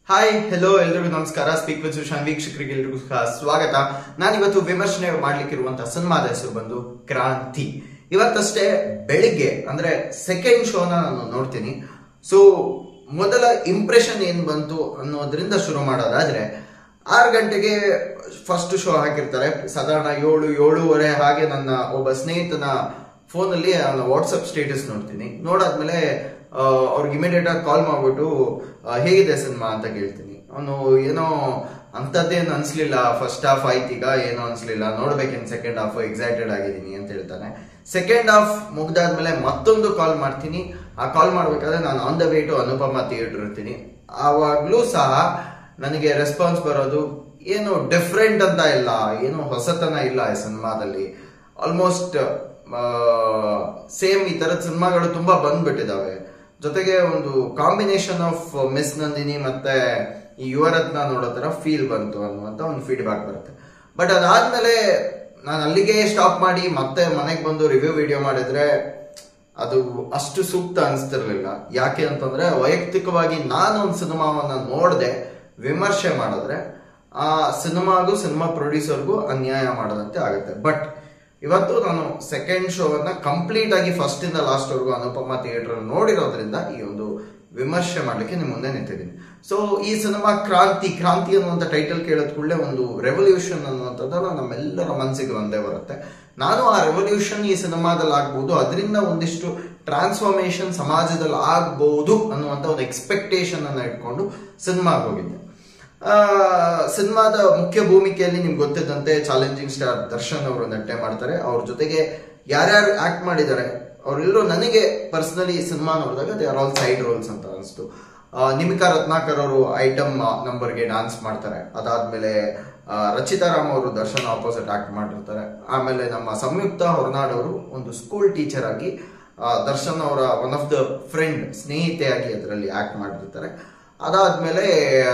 hi hello ಎಲ್ರಿಗೂ ನಮಸ್ಕಾರ speak with Sushant ವೀಕ್ಷಕರಿಗೆ ಎಲ್ರಿಗೂ ಸಹ ಸ್ವಾಗತ ನಾನಿವತ್ತು ವಿಮರ್ಶನೆ ಮಾಡ್ಲಿಕ್ಕಿರುವಂತಹ ಸಿನಿಮಾದ ಹೆಸರು ಬಂದು ಕ್ರಾಂತಿ ಇವತ್ತಷ್ಟೇ ಬೆಳಿಗ್ಗೆ ಅಂದ್ರೆ ಸೆಕೆಂಡ್ ಶೋನ ನಾನು ನೋಡ್ತೀನಿ ಸೊ ಮೊದಲ ಇಂಪ್ರೆಷನ್ ಏನ್ ಬಂತು ಅನ್ನೋದ್ರಿಂದ ಶುರು ಮಾಡೋದಾದ್ರೆ ಆರು ಗಂಟೆಗೆ ಫಸ್ಟ್ ಶೋ ಹಾಕಿರ್ತಾರೆ ಸಾಧಾರಣ ಏಳು ಏಳೂವರೆ ಹಾಗೆ ನನ್ನ ಒಬ್ಬ ಸ್ನೇಹಿತನ ಫೋನಲ್ಲಿ ಅವನ ವಾಟ್ಸಪ್ ಸ್ಟೇಟಸ್ ನೋಡ್ತೀನಿ ನೋಡಾದ್ಮೇಲೆ ಆ, ಅವ್ರಿಗೆ ಇಮಿಡಿಯೇಟ್ ಆಗಿ ಕಾಲ್ ಮಾಡ್ಬಿಟ್ಟು ಆ, ಹೇಗಿದೆ ಸಿನಿಮಾ ಅಂತ ಕೇಳ್ತೀನಿ ಅವನು ಏನೋ ಅಂಥದ್ದೇನು ಅನ್ಸ್ಲಿಲ್ಲ ಫಸ್ಟ್ ಹಾಫ್ ಆಯ್ತು ಈಗ ಏನೋ ಅನ್ಸ್ಲಿಲ್ಲ ನೋಡ್ಬೇಕೇನು ಸೆಕೆಂಡ್ ಹಾಫ್ ಎಕ್ಸೈಟೆಡ್ ಆಗಿದ್ದೀನಿ ಅಂತ ಹೇಳ್ತಾನೆ ಸೆಕೆಂಡ್ ಹಾಫ್ ಮುಗ್ದಾದ್ಮೇಲೆ ಮತ್ತೊಂದು ಕಾಲ್ ಮಾಡ್ತೀನಿ ಆ ಕಾಲ್ ಮಾಡ್ಬೇಕಾದ್ರೆ ನಾನು on the way to Anupama theatre ಇರ್ತೀನಿ ಆವಾಗ್ಲೂ ಸಹ ನನಗೆ ರೆಸ್ಪಾನ್ಸ್ ಬರೋದು ಏನು ಡಿಫ್ರೆಂಟ್ ಅಂತ ಇಲ್ಲ ಏನು ಹೊಸತನ ಇಲ್ಲ ಈ ಸಿನಿಮಾದಲ್ಲಿ ಆಲ್ಮೋಸ್ಟ್ ಸೇಮ್ ಈ ತರದ ಸಿನಿಮಾಗಳು ತುಂಬಾ ಬಂದ್ಬಿಟ್ಟಿದಾವೆ ಜೊತೆಗೆ ಒಂದು ಕಾಂಬಿನೇಷನ್ ಆಫ್ ಮಿಸ್ ನಂದಿನಿ ಮತ್ತೆ ಈ ಯುವರತ್ನ ನೋಡೋ ತರ ಫೀಲ್ ಬಂತು ಅನ್ನುವಂತ ಒಂದು ಫೀಡ್ಬ್ಯಾಕ್ ಬರುತ್ತೆ ಬಟ್ ಅದಾದ್ಮೇಲೆ ನಾನು ಅಲ್ಲಿಗೆ ಸ್ಟಾಪ್ ಮಾಡಿ ಮತ್ತೆ ಮನೆಗೆ ಬಂದು ರಿವ್ಯೂ ವಿಡಿಯೋ ಮಾಡಿದ್ರೆ ಅದು ಅಷ್ಟು ಸೂಕ್ತ ಅನಿಸ್ತಿರ್ಲಿಲ್ಲ ಯಾಕೆ ಅಂತಂದ್ರೆ ವೈಯಕ್ತಿಕವಾಗಿ ನಾನು ಒಂದು ಸಿನಿಮಾವನ್ನ ನೋಡದೆ ವಿಮರ್ಶೆ ಮಾಡಿದ್ರೆ ಆ ಸಿನಿಮಾಗೂ ಸಿನಿಮಾ ಪ್ರೊಡ್ಯೂಸರ್ಗೂ ಅನ್ಯಾಯ ಮಾಡದಂತೆ ಆಗುತ್ತೆ ಬಟ್ ಇವತ್ತು ನಾನು ಸೆಕೆಂಡ್ ಶೋವನ್ನ ಕಂಪ್ಲೀಟ್ ಆಗಿ ಫಸ್ಟ್ ಇಂದ ಲಾಸ್ಟ್ ವರೆಗೂ ಅನುಪಮ ಥಿಯೇಟರ್ ನೋಡಿರೋದ್ರಿಂದ ಈ ಒಂದು ವಿಮರ್ಶೆ ಮಾಡ್ಲಿಕ್ಕೆ ನಿಮ್ ಮುಂದೆ ನಿಂತಿದ್ದೀನಿ ಸೊ ಈ ಸಿನಿಮಾ ಕ್ರಾಂತಿ ಕ್ರಾಂತಿ ಅನ್ನುವಂಥ ಟೈಟಲ್ ಕೇಳಿದ ಕೂಡಲೇ ಒಂದು ರೆವಲ್ಯೂಷನ್ ಅನ್ನುವಂಥದ್ದು ನಮ್ಮೆಲ್ಲರ ಮನಸ್ಸಿಗೆ ಒಂದೇ ಬರುತ್ತೆ ನಾನು ಆ ರೆವಲ್ಯೂಷನ್ ಈ ಸಿನಿಮಾದಲ್ಲಿ ಆಗ್ಬಹುದು ಅದರಿಂದ ಒಂದಿಷ್ಟು ಟ್ರಾನ್ಸ್ಫಾರ್ಮೇಶನ್ ಸಮಾಜದಲ್ಲಿ ಆಗ್ಬಹುದು ಅನ್ನುವಂಥ ಒಂದು ಎಕ್ಸ್ಪೆಕ್ಟೇಷನ್ ಅನ್ನ ಇಟ್ಕೊಂಡು ಸಿನಿಮಾಗೆ ಹೋಗಿದ್ದೆ ಆ, ಸಿನಿಮಾದ ಮುಖ್ಯ ಭೂಮಿಕೆಯಲ್ಲಿ ನಿಮ್ಗೆ ಗೊತ್ತಿದ್ದಂತೆ ಚಾಲೆಂಜಿಂಗ್ ಸ್ಟಾರ್ ದರ್ಶನ್ ಅವರು ನಟನೆ ಮಾಡ್ತಾರೆ ಅವ್ರ ಜೊತೆಗೆ ಯಾರ್ಯಾರು ಆಕ್ಟ್ ಮಾಡಿದ್ದಾರೆ ಅವರೆಲ್ಲರೂ ನನಗೆ ಪರ್ಸನಲಿ ಸಿನಿಮಾ ನೋಡಿದಾಗ they are all side roles ಅಂತ ಅನಿಸ್ತು ಆ, ನಿಮಿಕಾ ರತ್ನಾಕರ್ ಅವರು ಐಟಮ್ ನಂಬರ್ಗೆ ಡಾನ್ಸ್ ಮಾಡ್ತಾರೆ ಅದಾದ್ಮೇಲೆ ಆ, ರಚಿತಾ ರಾಮ್ ಅವರು ದರ್ಶನ್ ಆಪೋಸಿಟ್ ಆಕ್ಟ್ ಮಾಡಿರ್ತಾರೆ ಆಮೇಲೆ ನಮ್ಮ ಸಂಯುಕ್ತ ಹೊರನಾಡ್ ಅವರು ಒಂದು ಸ್ಕೂಲ್ ಟೀಚರ್ ಆಗಿ ಆ, ದರ್ಶನ್ ಅವರ ಒನ್ ಆಫ್ ದ ಫ್ರೆಂಡ್ ಸ್ನೇಹಿತೆಯಾಗಿ ಅದರಲ್ಲಿ ಆಕ್ಟ್ ಮಾಡಿರ್ತಾರೆ ಅದಾದ್ಮೇಲೆ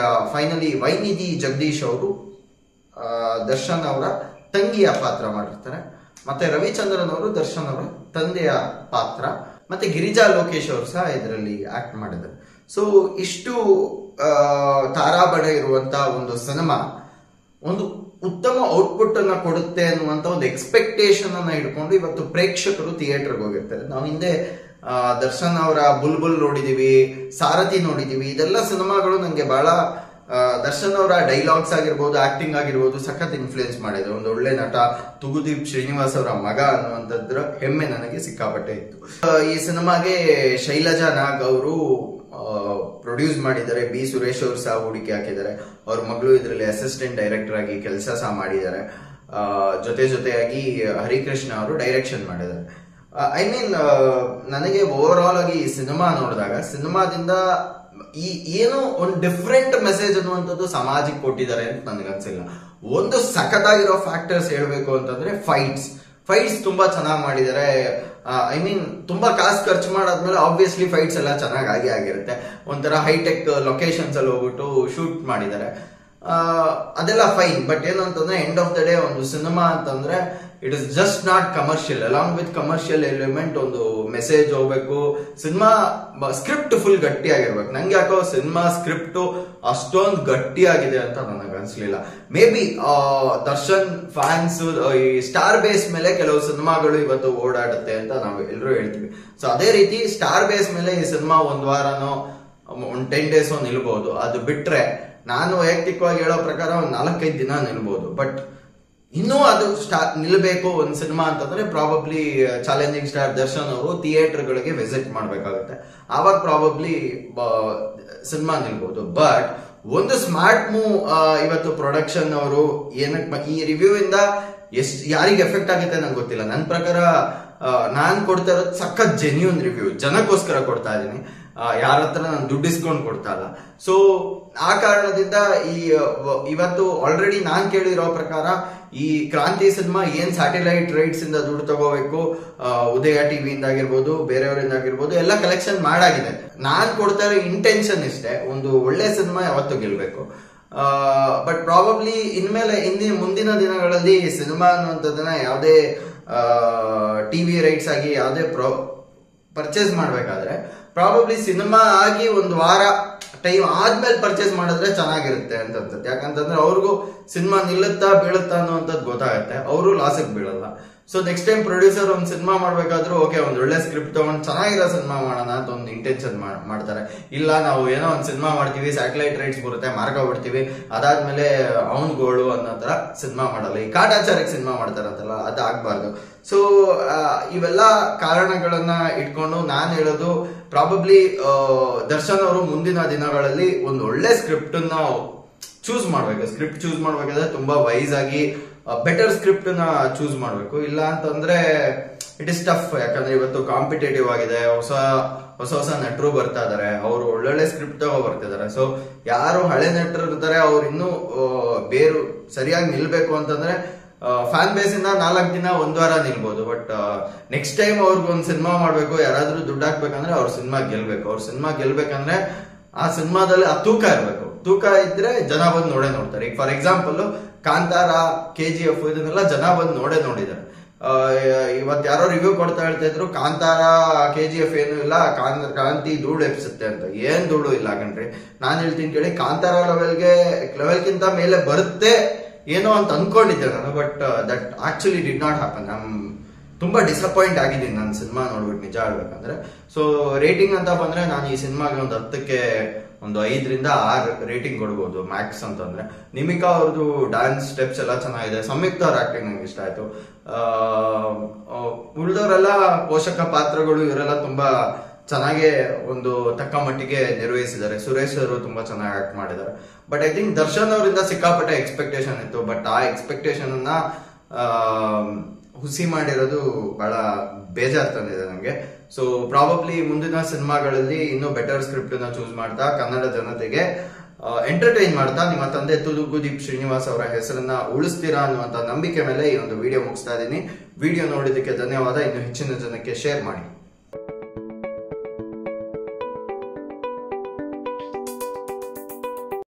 ಫೈನಲಿ ವೈನಿಧಿ ಜಗದೀಶ್ ಅವರು ಆ, ದರ್ಶನ್ ಅವರ ತಂಗಿಯ ಪಾತ್ರ ಮಾಡಿರ್ತಾರೆ ಮತ್ತೆ ರವಿಚಂದ್ರನ್ ಅವರು ದರ್ಶನ್ ಅವರ ತಂದೆಯ ಪಾತ್ರ ಮತ್ತೆ ಗಿರಿಜಾ ಲೋಕೇಶ್ ಅವರು ಸಹ ಇದರಲ್ಲಿ ಆಕ್ಟ್ ಮಾಡಿದ್ದಾರೆ ಸೊ ಇಷ್ಟು ಆ, ತಾರಾಬಣ ಇರುವಂತ ಒಂದು ಸಿನಿಮಾ ಒಂದು ಉತ್ತಮ ಔಟ್ಪುಟ್ ಅನ್ನ ಕೊಡುತ್ತೆ ಅನ್ನುವಂತ ಒಂದು ಎಕ್ಸ್ಪೆಕ್ಟೇಷನ್ ಅನ್ನ ಇಟ್ಕೊಂಡು ಇವತ್ತು ಪ್ರೇಕ್ಷಕರು ಥಿಯೇಟರ್ಗೆ ಹೋಗಿರ್ತಾರೆ ನಾವು ಹಿಂದೆ ಆ, ದರ್ಶನ್ ಅವರ ಬುಲ್ಬುಲ್ ನೋಡಿದೀವಿ ಸಾರಥಿ ನೋಡಿದೀವಿ ಇದೆಲ್ಲ ಸಿನಿಮಾಗಳು ನಂಗೆ ಬಹಳ ಆ, ದರ್ಶನ್ ಅವರ ಡೈಲಾಗ್ಸ್ ಆಗಿರ್ಬೋದು ಆಕ್ಟಿಂಗ್ ಆಗಿರ್ಬೋದು ಸಖತ್ ಇನ್ಫ್ಲುಯೆನ್ಸ್ ಮಾಡಿದೆ ಒಂದು ಒಳ್ಳೆ ನಟ ತುಗುದೀಪ್ ಶ್ರೀನಿವಾಸ್ ಅವರ ಮಗ ಅನ್ನುವಂಥದ್ರ ಹೆಮ್ಮೆ ನನಗೆ ಸಿಕ್ಕಾಪಟ್ಟೆ ಇತ್ತು ಆ, ಈ ಸಿನಿಮಾಗೆ ಶೈಲಜಾ ನಾಗ್ ಅವರು ಪ್ರೊಡ್ಯೂಸ್ ಮಾಡಿದ್ದಾರೆ ಬಿ ಸುರೇಶ್ ಅವರು ಸಹ ಹೂಡಿಕೆ ಹಾಕಿದ್ದಾರೆ ಅವ್ರ ಮಗಳು ಇದರಲ್ಲಿ ಅಸಿಸ್ಟೆಂಟ್ ಡೈರೆಕ್ಟರ್ ಆಗಿ ಕೆಲಸ ಸಹ ಮಾಡಿದ್ದಾರೆ ಆ, ಜೊತೆ ಜೊತೆಯಾಗಿ ಹರಿಕೃಷ್ಣ ಅವರು ಡೈರೆಕ್ಷನ್ ಮಾಡಿದ್ದಾರೆ ಐ ಮೀನ್ ನನಗೆ ಓವರ್ ಆಲ್ ಆಗಿ ಈ ಸಿನಿಮಾ ನೋಡಿದಾಗ ಸಿನಿಮಾದಿಂದ ಈ ಏನು ಒಂದು ಡಿಫ್ರೆಂಟ್ ಮೆಸೇಜ್ ಅನ್ನುವಂಥದ್ದು ಸಮಾಜಕ್ಕೆ ಕೊಟ್ಟಿದ್ದಾರೆ ಅಂತ ನನಗನ್ಸಿಲ್ಲ ಒಂದು ಸಖತ್ತಾಗಿರೋ ಫ್ಯಾಕ್ಟರ್ಸ್ ಹೇಳ್ಬೇಕು ಅಂತಂದ್ರೆ ಫೈಟ್ಸ್ ಫೈಟ್ಸ್ ತುಂಬಾ ಚೆನ್ನಾಗಿ ಮಾಡಿದ್ದಾರೆ ಐ ಮೀನ್ ತುಂಬಾ ಕಾಸು ಖರ್ಚು ಮಾಡಾದ್ಮೇಲೆ ಆಬ್ವಿಯಸ್ಲಿ ಫೈಟ್ಸ್ ಎಲ್ಲ ಚೆನ್ನಾಗಿ ಆಗಿ ಆಗಿರುತ್ತೆ ಒಂಥರ ಹೈಟೆಕ್ ಲೊಕೇಶನ್ಸ್ ಅಲ್ಲಿ ಹೋಗ್ಬಿಟ್ಟು ಶೂಟ್ ಮಾಡಿದ್ದಾರೆ ಆ, ಅದೆಲ್ಲ ಫೈನ್ ಬಟ್ ಏನು ಅಂತಂದ್ರೆ ಎಂಡ್ ಆಫ್ ದ ಡೇ ಒಂದು ಸಿನಿಮಾ ಅಂತಂದ್ರೆ it is just not commercial along with commercial element ಒಂದು ಮೆಸೇಜ್ ಹೋಗ್ಬೇಕು ಸಿನಿಮಾ ಸ್ಕ್ರಿಪ್ಟ್ ಫುಲ್ ಗಟ್ಟಿಯಾಗಿರ್ಬೇಕು ನಂಗೆ ಯಾಕೋ ಸಿನಿಮಾ ಸ್ಕ್ರಿಪ್ಟ್ ಅಷ್ಟೊಂದು ಗಟ್ಟಿಯಾಗಿದೆ ಅಂತ ನನಗೆ ಅನ್ಸ್ಲಿಲ್ಲ ಮೇ ಬಿ ದರ್ಶನ್ ಫ್ಯಾನ್ಸ್ ಈ ಸ್ಟಾರ್ ಬೇಸ್ ಮೇಲೆ ಕೆಲವು ಸಿನಿಮಾಗಳು ಇವತ್ತು ಓಡಾಡುತ್ತೆ ಅಂತ ನಾವು ಎಲ್ಲರೂ ಹೇಳ್ತೀವಿ ಸೊ ಅದೇ ರೀತಿ ಸ್ಟಾರ್ ಬೇಸ್ ಮೇಲೆ ಈ ಸಿನಿಮಾ ಒಂದ್ ವಾರನೋ ಒಂದ್ ಟೆನ್ ಡೇಸ್ ನಿಲ್ಬಹುದು ಅದು ಬಿಟ್ರೆ ನಾನು ವೈಯಕ್ತಿಕವಾಗಿ ಹೇಳೋ ಪ್ರಕಾರ ಒಂದ್ ನಾಲ್ಕೈದು ದಿನ ನಿಲ್ಬಹುದು ಬಟ್ ಇನ್ನೂ ಅದು ಸ್ಟಾ ನಿಲ್ಬೇಕು ಒಂದು ಸಿನಿಮಾ ಅಂತಂದ್ರೆ ಪ್ರಾಬಬ್ಲಿ ಚಾಲೆಂಜಿಂಗ್ ಸ್ಟಾರ್ ದರ್ಶನ್ ಅವರು ಥಿಯೇಟರ್ಗಳಿಗೆ ವಿಸಿಟ್ ಮಾಡ್ಬೇಕಾಗುತ್ತೆ ಆವಾಗ ಪ್ರಾಬಬ್ಲಿ ಸಿನಿಮಾ ನಿಲ್ಬಹುದು ಬಟ್ ಒಂದು ಸ್ಮಾರ್ಟ್ ಮೂವ್ ಇವತ್ತು ಪ್ರೊಡಕ್ಷನ್ ಅವರು ಏನಕ್ಕೆ ಈ ರಿವ್ಯೂ ಇಂದ ಎಷ್ಟ್ ಯಾರಿಗೆ ಎಫೆಕ್ಟ್ ಆಗುತ್ತೆ ನಂಗೆ ಗೊತ್ತಿಲ್ಲ ನನ್ನ ಪ್ರಕಾರ ಆ, ನಾನ್ ಕೊಡ್ತಾ ಇರೋದು ಸಖತ್ ಜೆನ್ಯೂನ್ ರಿವ್ಯೂ ಜನಕ್ಕೋಸ್ಕರ ಕೊಡ್ತಾ ಇದ್ದೀನಿ ಯಾರ ಹತ್ರ ನಾನು ದುಡ್ಡು ಇಸ್ಕೊಂಡು ಕೊಡ್ತಾ ಇಲ್ಲ ಸೊ ಆ ಕಾರಣದಿಂದ ಈ ಅಹ್, ಇವತ್ತು ಆಲ್ರೆಡಿ ನಾನ್ ಕೇಳಿರೋ ಪ್ರಕಾರ ಈ ಕ್ರಾಂತಿ ಸಿನಿಮಾ ಏನ್ ಸ್ಯಾಟಲೈಟ್ ರೈಟ್ಸ್ ಇಂದ ದುಡ್ಡು ತಗೋಬೇಕು ಅಹ್, ಉದಯ ಟಿವಿಯಿಂದ ಆಗಿರ್ಬೋದು ಬೇರೆಯವರಿಂದ ಆಗಿರ್ಬೋದು ಎಲ್ಲ ಕಲೆಕ್ಷನ್ ಮಾಡಾಗಿದೆ ನಾನ್ ಕೊಡ್ತಾ ಇರೋ ಇಂಟೆನ್ಷನ್ ಇಷ್ಟೇ ಒಂದು ಒಳ್ಳೆ ಸಿನಿಮಾ ಯಾವತ್ತು ಗೆಲ್ಬೇಕು ಬಟ್ ಪ್ರಾಬಬ್ಲಿ ಇನ್ಮೇಲೆ ಇಂದಿನ ಮುಂದಿನ ದಿನಗಳಲ್ಲಿ ಸಿನಿಮಾ ಅನ್ನುವಂಥದ್ದನ್ನ ಯಾವುದೇ ಟಿವಿ ರೈಟ್ಸ್ ಆಗಿ ಯಾವುದೇ ಪ್ರೊ ಪರ್ಚೇಸ್ ಮಾಡ್ಬೇಕಾದ್ರೆ ಪ್ರಾಬಬ್ಲಿ ಸಿನಿಮಾ ಆಗಿ ಒಂದು ವಾರ ಟೈಮ್ ಆದ್ಮೇಲೆ ಪರ್ಚೇಸ್ ಮಾಡಿದ್ರೆ ಚೆನ್ನಾಗಿರುತ್ತೆ ಅಂತ ಅನ್ಸುತ್ತೆ ಯಾಕಂತಂದ್ರೆ ಅವ್ರಿಗೂ ಸಿನಿಮಾ ನಿಲ್ಲುತ್ತಾ ಬೀಳುತ್ತಾ ಅನ್ನುವಂಥದ್ದು ಗೊತ್ತಾಗುತ್ತೆ ಅವರು ಲಾಸಿಗೆ ಬೀಳಲ್ಲ ಸೊ ನೆಕ್ಸ್ಟ್ ಟೈಮ್ ಪ್ರೊಡ್ಯೂಸರ್ ಒಂದು ಸಿನಿಮಾ ಮಾಡ್ಬೇಕಾದ್ರೂ ಓಕೆ ಒಂದ್ ಒಳ್ಳೆ ಸ್ಕ್ರಿಪ್ಟ್ ತಗೊಂಡು ಚೆನ್ನಾಗಿರೋ ಸಿನಿಮಾ ಮಾಡೋಣ ಅಂತ ಒಂದು ಇಂಟೆನ್ಷನ್ ಮಾಡ್ತಾರೆ ಇಲ್ಲ ನಾವು ಏನೋ ಒಂದು ಸಿನಿಮಾ ಮಾಡ್ತೀವಿ ಸ್ಯಾಟಲೈಟ್ ರೈಟ್ಸ್ ಬರುತ್ತೆ ಮಾರ್ಕೊಂಡ್ಬಿಡ್ತೀವಿ ಅದಾದ್ಮೇಲೆ ಅವನ್ ಗೋಳು ಅನ್ನೋ ತರ ಸಿನಿಮಾ ಮಾಡಲ್ಲ ಈ ಕಾಟಾಚಾರಕ್ಕೆ ಸಿನಿಮಾ ಮಾಡ್ತಾರಂತಲ್ಲ ಅದು ಆಗ್ಬಾರ್ದು ಸೊ ಇವೆಲ್ಲ ಕಾರಣಗಳನ್ನ ಇಟ್ಕೊಂಡು ನಾನು ಹೇಳೋದು ಪ್ರಾಬಬ್ಲಿ ದರ್ಶನ್ ಅವರು ಮುಂದಿನ ದಿನಗಳಲ್ಲಿ ಒಂದು ಒಳ್ಳೆ ಸ್ಕ್ರಿಪ್ಟ್ ನ ಚೂಸ್ ಮಾಡ್ಬೇಕು ಸ್ಕ್ರಿಪ್ಟ್ ಚೂಸ್ ಮಾಡ್ಬೇಕಾದ್ರೆ ತುಂಬಾ ವೈಸ್ ಆಗಿ ಬೆಟರ್ ಸ್ಕ್ರಿಪ್ಟ್ ನ ಚೂಸ್ ಮಾಡ್ಬೇಕು ಇಲ್ಲ ಅಂತಂದ್ರೆ ಇಟ್ ಇಸ್ ಟಫ್ ಯಾಕಂದ್ರೆ ಇವತ್ತು ಕಾಂಪಿಟೇಟಿವ್ ಆಗಿದೆ ಹೊಸ ಹೊಸ ಹೊಸ ನಟರು ಬರ್ತಾ ಇದಾರೆ ಅವರು ಒಳ್ಳೊಳ್ಳೆ ಸ್ಕ್ರಿಪ್ಟ್ ತಗೋ ಬರ್ತಿದ್ದಾರೆ ಸೊ ಯಾರು ಹಳೆ ನಟರು ಇರ್ತಾರೆ ಅವ್ರು ಇನ್ನೂ ಆ, ಬೇರು ಸರಿಯಾಗಿ ನಿಲ್ಬೇಕು ಅಂತಂದ್ರೆ ಫ್ಯಾನ್ ಬೇಸ್ ಇಂದ ನಾಲ್ಕು ದಿನ ಒಂದ್ ವಾರ ನಿಲ್ಬೋದು ಬಟ್ ನೆಕ್ಸ್ಟ್ ಟೈಮ್ ಅವ್ರಿಗೆ ಒಂದು ಸಿನಿಮಾ ಮಾಡ್ಬೇಕು ಯಾರಾದ್ರೂ ದುಡ್ಡು ಹಾಕ್ಬೇಕಂದ್ರೆ ಅವ್ರ ಸಿನಿಮಾ ಗೆಲ್ಬೇಕು ಅವ್ರ ಸಿನಿಮಾ ಗೆಲ್ಬೇಕಂದ್ರೆ ಆ ಸಿನಿಮಾದಲ್ಲಿ ಆ ತೂಕ ಇರ್ಬೇಕು ತೂಕ ಇದ್ರೆ ಜನ ಬಂದು ನೋಡೇ ನೋಡ್ತಾರೆ ಈಗ for example Kantara K G F ಇದನ್ನೆಲ್ಲ ಜನ ಬಂದು ನೋಡೇ ನೋಡಿದ್ದಾರೆ ಆ, ಇವತ್ ಯಾರೋ ರಿವ್ಯೂ ಕೊಡ್ತಾ ಹೇಳ್ತಾ ಇದ್ರು ಕಾಂತಾರ ಕೆ ಜಿ ಎಫ್ ಏನು ಇಲ್ಲ ಕಾನ್ ಕ್ರಾಂತಿ ಧೂಳು ಎಪ್ಸುತ್ತೆ ಅಂತ ಏನ್ ಧೂಳು ಇಲ್ಲ ಕಣ್ರಿ ನಾನ್ ಹೇಳ್ತೀನಿ ಕೇಳಿ ಕಾಂತಾರ ಲೆವೆಲ್ಗೆ ಲೆವೆಲ್ಗಿಂತ ಮೇಲೆ ಬರುತ್ತೆ ಏನೋ ಅಂತ ಅನ್ಕೊಂಡಿದ್ದೆ ನಾನು but that actually did not happen ನಮ್ ತುಂಬಾ ಡಿಸಪಾಯಿಂಟ್ ಆಗಿದ್ದೀನಿ ನಾನು ಸಿನಿಮಾ ನೋಡ್ಬಿಟ್ಟು ನಿಜ ಹೇಳ್ಬೇಕಂದ್ರೆ ಸೊ ರೇಟಿಂಗ್ ಅಂತ ಬಂದ್ರೆ ನಾನು ಈ ಸಿನಿಮಾಗೆ ಒಂದು ಹತ್ತಕ್ಕೆ ಒಂದು ಐದರಿಂದ ಆರು ರೇಟಿಂಗ್ ಕೊಡ್ಬೋದು ಮ್ಯಾಕ್ಸ್ ಅಂತಂದ್ರೆ ನಿಮಿಕಾ ಅವ್ರದ್ದು ಡ್ಯಾನ್ಸ್ ಸ್ಟೆಪ್ಸ್ ಎಲ್ಲ ಚೆನ್ನಾಗಿದೆ ಸಂಯುಕ್ತ ಅವ್ರ ಆಕ್ಟಿಂಗ್ ನಂಗೆ ಇಷ್ಟ ಆಯ್ತು ಉಳಿದವರೆಲ್ಲ ಪೋಷಕ ಪಾತ್ರಗಳು ಇವರೆಲ್ಲ ತುಂಬಾ ಚೆನ್ನಾಗೆ ಒಂದು ತಕ್ಕ ಮಟ್ಟಿಗೆ ನಿರ್ವಹಿಸಿದ್ದಾರೆ ಸುರೇಶ್ ಅವರು ತುಂಬಾ ಚೆನ್ನಾಗಿ ಆಕ್ಟ್ ಮಾಡಿದ್ದಾರೆ ಬಟ್ ಐ ಥಿಂಕ್ ದರ್ಶನ್ ಅವರಿಂದ ಸಿಕ್ಕಾಪಟ್ಟೆ ಎಕ್ಸ್ಪೆಕ್ಟೇಷನ್ ಇತ್ತು ಬಟ್ ಆ ಎಕ್ಸ್ಪೆಕ್ಟೇಷನ್ ಅನ್ನ ಆ, ಹುಸಿ ಮಾಡಿರೋದು ಬಹಳ ಬೇಜಾರ್ ತಂದಿದೆ ನನಗೆ ಸೊ ಪ್ರಾಬಬ್ಲಿ ಮುಂದಿನ ಸಿನಿಮಾಗಳಲ್ಲಿ ಇನ್ನೂ ಬೆಟರ್ ಸ್ಕ್ರಿಪ್ಟ್ ನ ಚೂಸ್ ಮಾಡ್ತಾ ಕನ್ನಡ ಜನತೆಗೆ ಎಂಟರ್ಟೈನ್ ಮಾಡ್ತಾ ನಿಮ್ಮ ತಂದೆ ತುದುಗುದೀಪ್ ಶ್ರೀನಿವಾಸ್ ಅವರ ಹೆಸರನ್ನ ಉಳಿಸ್ತೀರಾ ಅನ್ನುವಂತ ನಂಬಿಕೆ ಮೇಲೆ ಈ ಒಂದು ವಿಡಿಯೋ ಮುಗಿಸ್ತಾ ಇದ್ದೀನಿ ವಿಡಿಯೋ ನೋಡಿದ್ದಕ್ಕೆ ಧನ್ಯವಾದ ಇನ್ನು ಹೆಚ್ಚಿನ ಜನಕ್ಕೆ ಶೇರ್ ಮಾಡಿ